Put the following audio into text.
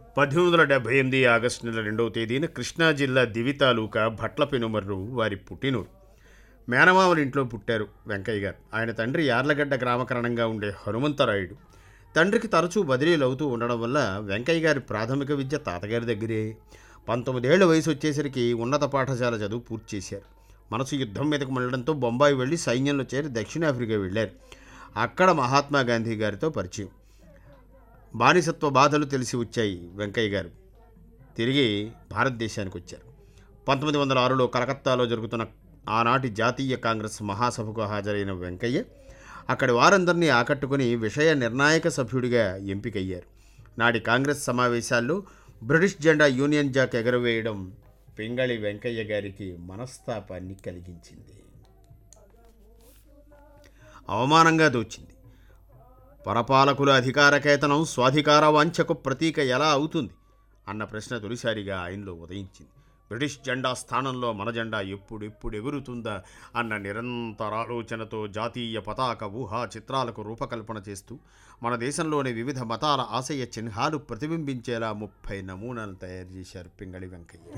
పద్దెనిమిది వందల డెబ్బై ఎనిమిది ఆగస్టు నెల రెండవ తేదీన కృష్ణా జిల్లా దివి తాలూకా భట్ల పెనుమర్రు వారి పుట్టినూరు మేనమామల ఇంట్లో పుట్టారు వెంకయ్య గారు ఆయన తండ్రి యార్లగడ్డ గ్రామకరణంగా ఉండే హనుమంతరాయుడు తండ్రికి తరచూ బదిలీలు అవుతూ ఉండడం వల్ల వెంకయ్య గారి ప్రాథమిక విద్య తాతగారి దగ్గరే పంతొమ్మిదేళ్ల వయసు వచ్చేసరికి ఉన్నత పాఠశాల చదువు పూర్తి చేశారు మనసు యుద్ధం మీదకు మళ్ళడంతో బొంబాయి వెళ్ళి సైన్యంలో చేరి దక్షిణాఫ్రికా వెళ్ళారు అక్కడ మహాత్మా గాంధీ గారితో పరిచయం బానిసత్వ బాధలు తెలిసి వచ్చాయి వెంకయ్య గారు తిరిగి భారతదేశానికి వచ్చారు పంతొమ్మిది వందల ఆరులో కలకత్తాలో జరుగుతున్న ఆనాటి జాతీయ కాంగ్రెస్ మహాసభకు హాజరైన వెంకయ్య అక్కడి వారందరినీ ఆకట్టుకుని విషయ నిర్ణాయక సభ్యుడిగా ఎంపికయ్యారు నాటి కాంగ్రెస్ సమావేశాల్లో బ్రిటిష్ జెండా యూనియన్ జాక్ ఎగరవేయడం పింగళి వెంకయ్య గారికి మనస్తాపాన్ని కలిగించింది అవమానంగా దోచింది పరపాలకుల అధికారకేతనం స్వాధికార వాంఛకు ప్రతీక ఎలా అవుతుంది అన్న ప్రశ్న తొలిసారిగా ఆయనలో ఉదయించింది బ్రిటిష్ జెండా స్థానంలో మన జెండా ఎప్పుడెప్పుడు ఎగురుతుందా అన్న నిరంతర ఆలోచనతో జాతీయ పతాక ఊహా చిత్రాలకు రూపకల్పన చేస్తూ మన దేశంలోని వివిధ మతాల ఆశయ చిహ్నాలు ప్రతిబింబించేలా ముప్పై నమూనాలు తయారు చేశారు పింగళి వెంకయ్య